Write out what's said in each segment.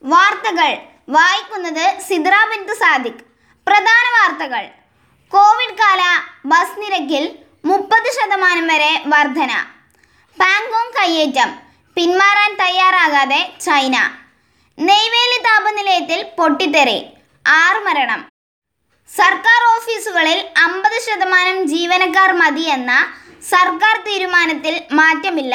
വാർത്തകൾ വായിക്കുന്നത് സിദ്ര ബിന്ദു സാദിഖ് പ്രധാന വാർത്തകൾ കോവിഡ് കാല ബസ് നിരക്കിൽ മുപ്പത് ശതമാനം വരെ വർധന പാങ്കോങ് കയ്യേറ്റം പിന്മാറാൻ തയ്യാറാകാതെ ചൈന നെയ്വേലി താപനിലയത്തിൽ പൊട്ടിത്തെറി ആറ് മരണം സർക്കാർ ഓഫീസുകളിൽ അമ്പത് ശതമാനം ജീവനക്കാർ മതിയെന്ന സർക്കാർ തീരുമാനത്തിൽ മാറ്റമില്ല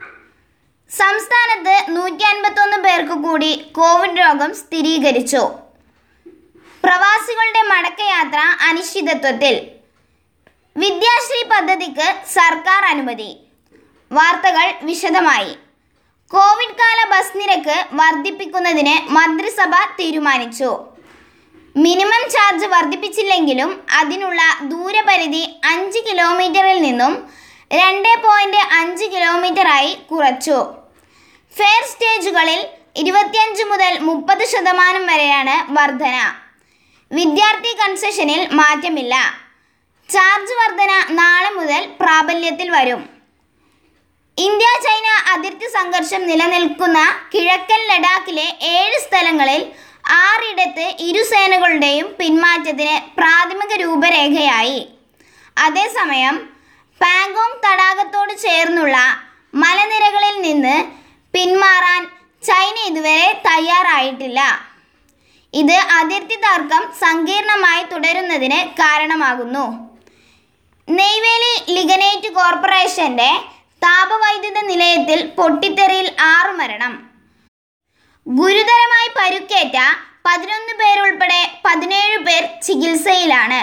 സംസ്ഥാനത്ത് നൂറ്റി അൻപത്തൊന്ന് പേർക്ക് കൂടി കോവിഡ് രോഗം സ്ഥിരീകരിച്ചു പ്രവാസികളുടെ മടക്കയാത്ര അനിശ്ചിതത്വത്തിൽ വിദ്യാശ്രീ പദ്ധതിക്ക് സർക്കാർ അനുമതി വാർത്തകൾ വിശദമായി കോവിഡ് കാല ബസ് നിരക്ക് വർദ്ധിപ്പിക്കുന്നതിന് മന്ത്രിസഭ തീരുമാനിച്ചു മിനിമം ചാർജ് വർദ്ധിപ്പിച്ചില്ലെങ്കിലും അതിനുള്ള ദൂരപരിധി അഞ്ച് കിലോമീറ്ററിൽ നിന്നും രണ്ട് പോയിൻറ്റ് അഞ്ച് കിലോമീറ്ററായി കുറച്ചു ഫെയർ സ്റ്റേജുകളിൽ ഇരുപത്തിയഞ്ച് മുതൽ മുപ്പത് ശതമാനം വരെയാണ് വർധന വിദ്യാർത്ഥി കൺസെഷനിൽ മാറ്റമില്ല ചാർജ് വർധന നാളെ മുതൽ പ്രാബല്യത്തിൽ വരും ഇന്ത്യ ചൈന അതിർത്തി സംഘർഷം നിലനിൽക്കുന്ന കിഴക്കൻ ലഡാക്കിലെ ഏഴ് സ്ഥലങ്ങളിൽ ആറിടത്ത് ഇരു സേനകളുടെയും പിന്മാറ്റത്തിന് പ്രാഥമിക രൂപരേഖയായി അതേസമയം പാങ്കോങ് തടാകത്തോട് ചേർന്നുള്ള മലനിരകളിൽ നിന്ന് പിന്മാറാൻ ചൈന ഇതുവരെ തയ്യാറായിട്ടില്ല ഇത് അതിർത്തി തർക്കം സങ്കീർണമായി തുടരുന്നതിന് കാരണമാകുന്നു നെയ്വേലി ലിഗനേറ്റ് കോർപ്പറേഷന്റെ താപവൈദ്യുത നിലയത്തിൽ പൊട്ടിത്തെറിയിൽ ആറു മരണം ഗുരുതരമായി പരുക്കേറ്റ പതിനൊന്ന് പേരുൾപ്പെടെ പതിനേഴ് പേർ ചികിത്സയിലാണ്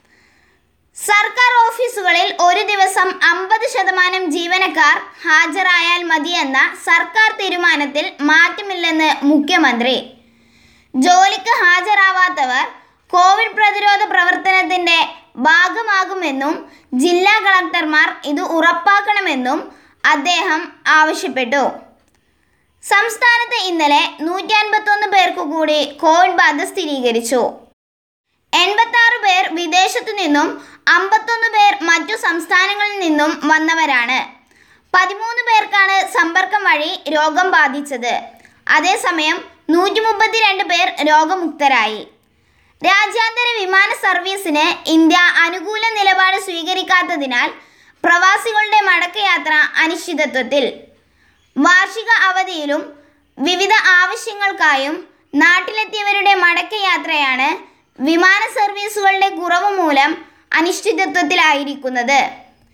സർക്കാർ ഓഫീസുകളിൽ ഒരു ദിവസം അമ്പത് ശതമാനം ജീവനക്കാർ ഹാജരായാൽ മതിയെന്ന സർക്കാർ തീരുമാനത്തിൽ മാറ്റമില്ലെന്ന് മുഖ്യമന്ത്രി ജോലിക്ക് ഹാജരാവാത്തവർ കോവിഡ് പ്രതിരോധ പ്രവർത്തനത്തിന്റെ ഭാഗമാകുമെന്നും ജില്ലാ കളക്ടർമാർ ഇത് ഉറപ്പാക്കണമെന്നും അദ്ദേഹം ആവശ്യപ്പെട്ടു സംസ്ഥാനത്ത് ഇന്നലെ നൂറ്റി അൻപത്തൊന്ന് പേർക്ക് കൂടി കോവിഡ് ബാധ സ്ഥിരീകരിച്ചു എൺപത്തി ആറ് പേർ വിദേശത്തു നിന്നും അമ്പത്തൊന്ന് പേർ മറ്റു സംസ്ഥാനങ്ങളിൽ നിന്നും വന്നവരാണ് പതിമൂന്ന് പേർക്കാണ് സമ്പർക്കം വഴി രോഗം ബാധിച്ചത് അതേസമയം നൂറ്റി മുപ്പത്തിരണ്ട് പേർ രോഗമുക്തരായി രാജ്യാന്തര വിമാന സർവീസിന് ഇന്ത്യ അനുകൂല നിലപാട് സ്വീകരിക്കാത്തതിനാൽ പ്രവാസികളുടെ മടക്കയാത്ര അനിശ്ചിതത്വത്തിൽ വാർഷിക അവധിയിലും വിവിധ ആവശ്യങ്ങൾക്കായും നാട്ടിലെത്തിയവരുടെ മടക്കയാത്രയാണ് വിമാന സർവീസുകളുടെ കുറവ് മൂലം അനിശ്ചിതത്വത്തിലായിരിക്കുന്നത്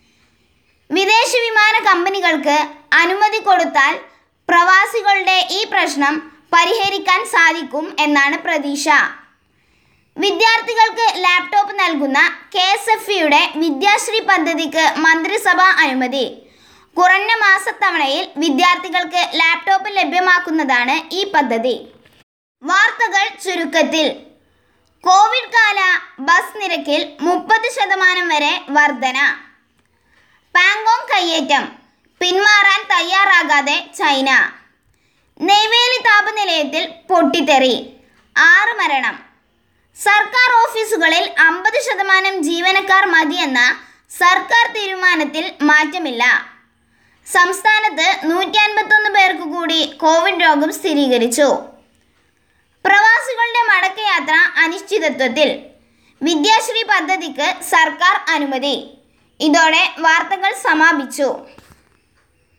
വിദേശ വിമാന കമ്പനികൾക്ക് അനുമതി കൊടുത്താൽ പ്രവാസികളുടെ ഈ പ്രശ്നം പരിഹരിക്കാൻ സാധിക്കും എന്നാണ് പ്രതീക്ഷ വിദ്യാർത്ഥികൾക്ക് ലാപ്ടോപ്പ് നൽകുന്ന കെ എസ് എഫ് ഇയുടെ വിദ്യാശ്രീ പദ്ധതിക്ക് മന്ത്രിസഭാ അനുമതി കുറഞ്ഞ മാസത്തവണയിൽ വിദ്യാർത്ഥികൾക്ക് ലാപ്ടോപ്പ് ലഭ്യമാക്കുന്നതാണ് ഈ പദ്ധതി വാർത്തകൾ ചുരുക്കത്തിൽ കോവിഡ് കാല ബസ് നിരക്കിൽ മുപ്പത് ശതമാനം വരെ വർധന പാങ്കോങ് കയ്യേറ്റം പിന്മാറാൻ തയ്യാറാകാതെ ചൈന നെയ്വേലി താപനിലയത്തിൽ പൊട്ടിത്തെറി ആറ് മരണം സർക്കാർ ഓഫീസുകളിൽ അമ്പത് ശതമാനം ജീവനക്കാർ മതിയെന്ന സർക്കാർ തീരുമാനത്തിൽ മാറ്റമില്ല സംസ്ഥാനത്ത് നൂറ്റി അൻപത്തൊന്ന് പേർക്ക് കൂടി കോവിഡ് രോഗം സ്ഥിരീകരിച്ചു പ്രവാസികളുടെ മടക്കയാത്ര അനിശ്ചിതത്വത്തിൽ വിദ്യാശ്രീ പദ്ധതിക്ക് സർക്കാർ അനുമതി ഇതോടെ വാർത്തകൾ സമാപിച്ചു